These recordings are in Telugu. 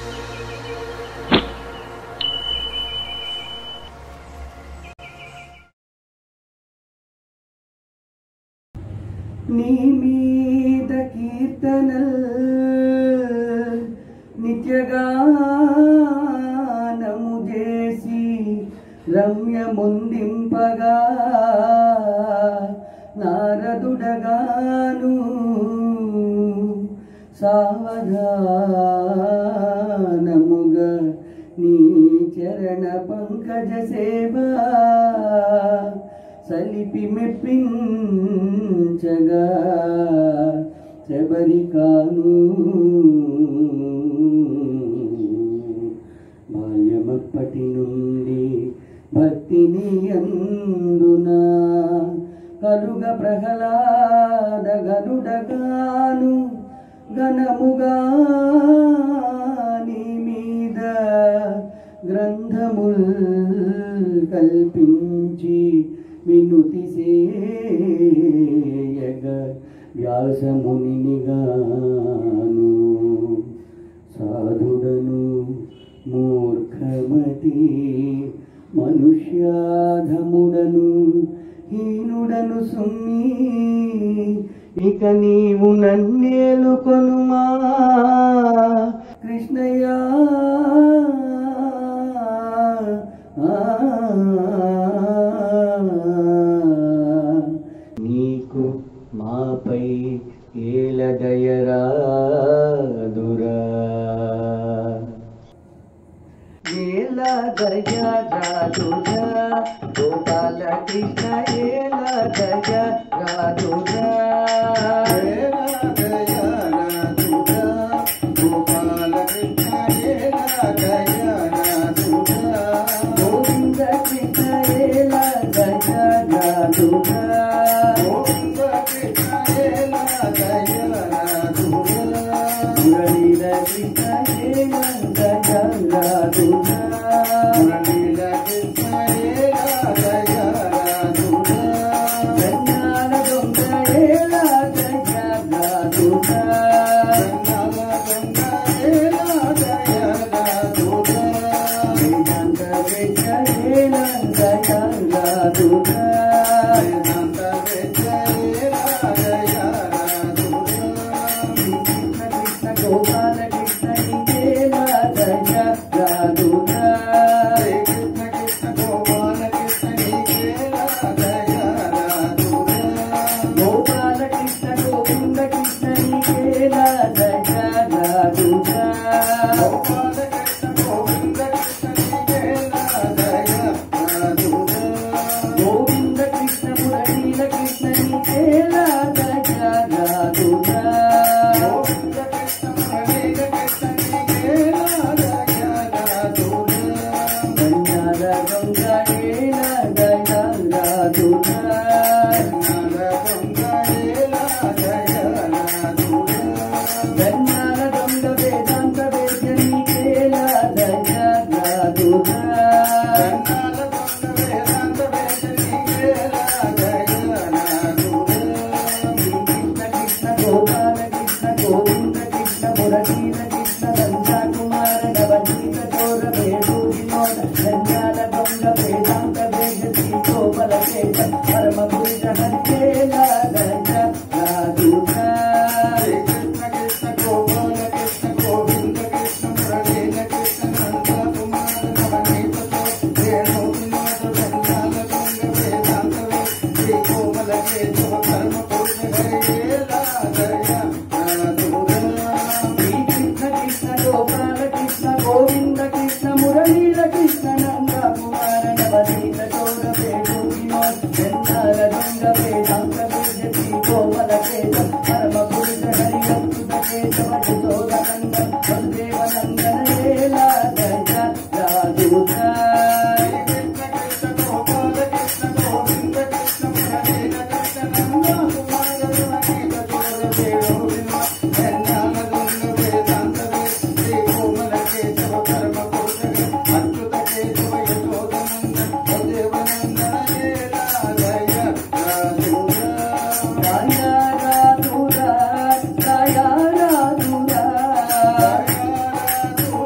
నీ మీద కీర్తనల్ నిత్యగానము చేసి రమ్యముందింపగా నారదుడగాను సావధానముగా నీ చరణ పంకజ సేవా సలిపి మెప్పించగా శబరికాను బాల్యమప్పటి నుండి భక్తిని అందున కలుగ ప్రహ్లాద గనుడగాను ఘనముగా నీ మీద గ్రంథముల్ కల్పించి వినుతి సేయగ వ్యాసమునిగాను సాధుడను మూర్ఖమతి మనుష్యాధముడను హీనుడను సుమ్మి ఇక నీవు నన్నేలు కొనుమా కృష్ణయ్యా నీకు మాపై ఏల దయరాదురా ఏల దయరాదురా గోపాల కృష్ణ ఏల దయరాదురా గోవింద కృష్ణ ఏల దయరాదురా మురళీల కృష్ణ ఏల దయరాదురా కన్యాల దొంగ ఏల దయరాదురా వేదాంత వేద ఏల దయరాదురా కృష్ణ కృష్ణ గోపాల కృష్ణ ఏల దయరాదురా గోపాల కృష్ణ గోవింద కృష్ణ ఏల దయరాదురా గోవింద కృష్ణ మురళీల కృష్ణ ఏల దయరాదురా కన్యాల దొంగ ఏల దయరాదురా కన్యాల దొంగ వేదాంత వేద్యని ఏల దయరాదురా కృష్ణ కృష్ణ గోపాల కృష్ణ గోవింద కృష్ణ మురళీల కృష్ణ నందా కుమార నవనీత చోర వేణు వినోద ధన్యాల దొంగ వేదాంత వేద శ్రీ గోపాల కేశ పరమ పురుష హరికేల దయ రాధురా శ్రీ కృష్ణ కృష్ణ గోపాల కృష్ణ గోవింద కృష్ణ మురళీల కృష్ణ నంద కుమార నవనీత చోర వేణు వినోద ధన్యాల దొంగ వేదాంత వేద శ్రీ గోపాల కేశ పరమ పురుష హరి అచ్యుత కేశవ యశోద నందన వసుదేవ నందన ఏల దయ రాధురా దయ రాధురా దయ రాధురా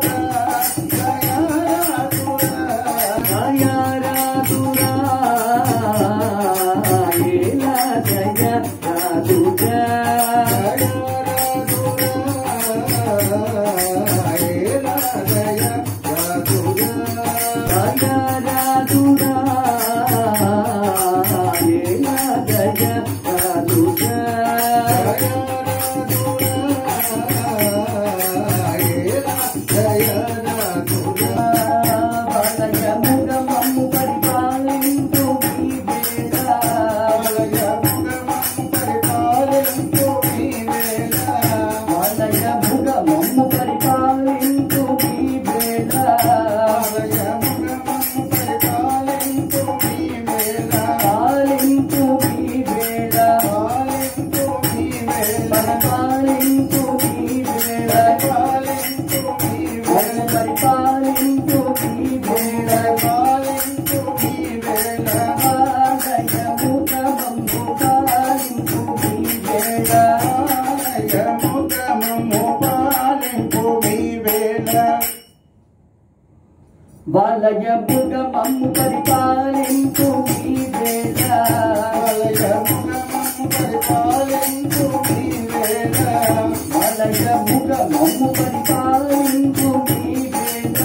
బాలయముగ మమ్ము పరిపాలింపు నీవేళ బాలయముగ మమ్ము పరిపాలింపు నీవేళ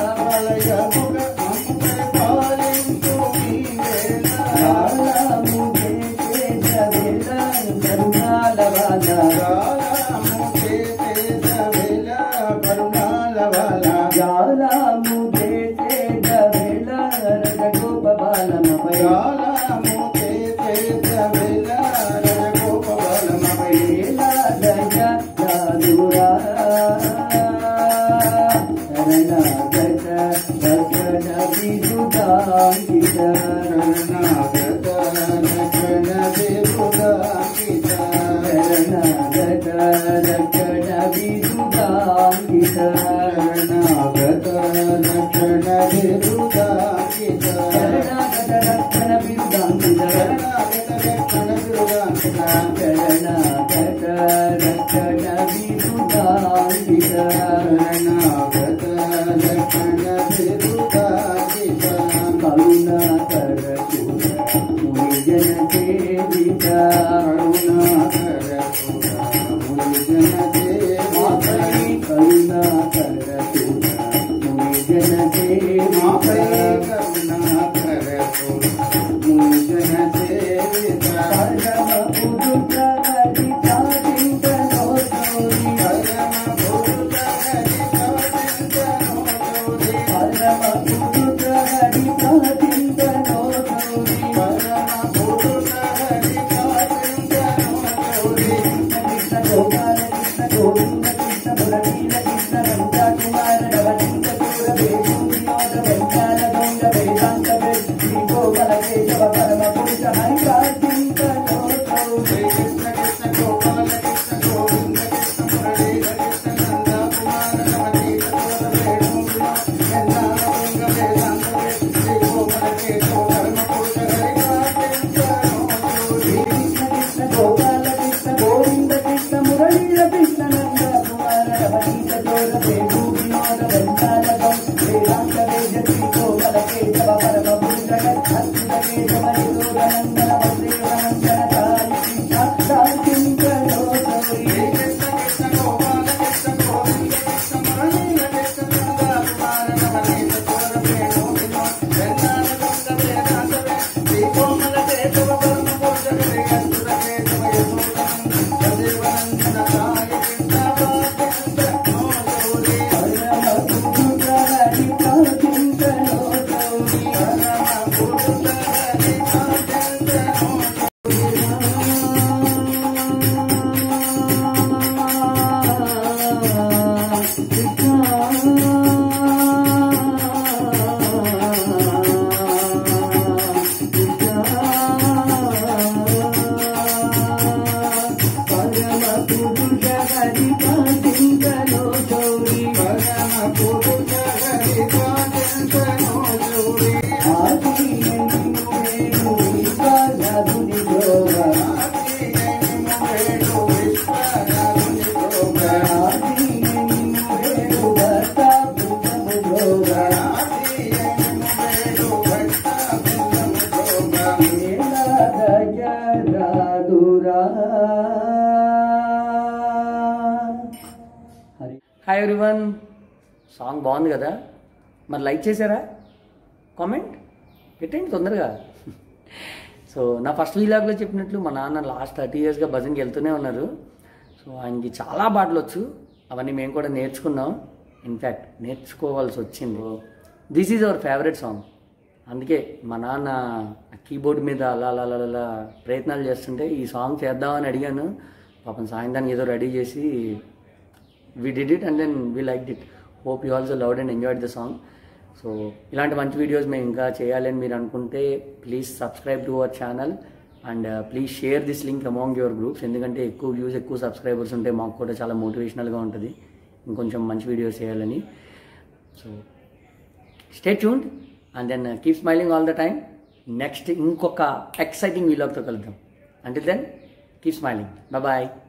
కాలము చేసే వేళ కరుణాల బాల జాలము చేసే వేళ రజగోప బాలమపై వేళ దయ దాదురా శరణాగత దర్శన విదుదాంకిత శరణాగత దర్శన విదుదాంకిత శరణాగత రక్షణ విదుదాంకిత శరణాగత రక్షణ విదుదాంకిత కరుణాకర మునిజన సేవిత మాపై కరుణాకర మునిజన సేవిత పరమ పురుష హరి ప్రాచింతనో సోరి పరమ పురుష హరి ప్రాచింతనో సోరి కృష్ణ గోపాల కృష్ణ గోవింద కృష్ణ మురళీల కృష్ణ రంగా కుమార రవణింద దూర వేణు వినోద వెంకాల దొంగ వేదాంత శ్రీ గోపాల కేశవ పరమ పురుష హరి ప్రాచింతనో సోరి కృష్ణ కృష్ణ గోపాల కృష్ణ గోవింద కృష్ణ మురళీల కృష్ణ నంద కుమార రమణీత చోర వేణు వినోద వెంకాల గౌ వేదాంత వేద శ్రీ గోపాల కేశవ పరమ పురుష అచ్యుత కేశవ నిరూఢ నందన వసుదేవ నందన కాళీ కృష్ణ ప్రాచింతనో సోరి పరమ పురుష హరి ప్రాచింతనో సోరి పరమ పురుష హరి ప్రాచింతనో సోరి ఆది నిన్ను వేణు విశ్వనాథుని జోగ ఆది నిన్ను వేణు భర్త భుజము జోగ హాయ్ ఎవ్రీవన్ సాంగ్ బాగుంది కదా మరి లైక్ చేశారా కామెంట్ పెట్టండి తొందరగా సో నా ఫస్ట్ వీలాగ్లో చెప్పినట్లు మా నాన్న లాస్ట్ థర్టీ ఇయర్స్గా భజన్కి వెళ్తూనే ఉన్నారు సో ఆయనకి చాలా పాటలు వచ్చు అవన్నీ మేము కూడా నేర్చుకున్నాం ఇన్ఫ్యాక్ట్ నేర్చుకోవాల్సి వచ్చింది this is our favourite song అందుకే మా నాన్న కీబోర్డ్ మీద అలా అలా అలా అలా ప్రయత్నాలు చేస్తుంటే ఈ సాంగ్ చేద్దామని అడిగాను పాపం సాయంత్రానికి ఏదో రెడీ చేసి we did it and then we like it hope you also loved and enjoyed the song so ఇలాంటి మంచి వీడియోస్ మేము ఇంకా చేయాలని మీరు అనుకుంటే please subscribe to our channel and please share this link among your groups ఎందుకంటే ఎక్కువ వ్యూస్ ఎక్కువ సబ్స్క్రైబర్స్ ఉంటే మాకు కూడా చాలా మోటివేషనల్గా ఉంటుంది ఇంకొంచెం మంచి వీడియోస్ చేయాలని so stay tuned and then keep smiling all the time next ఇంకొక ఎక్సైటింగ్ వీలాగ్తో కలుద్దాం until then keep smiling bye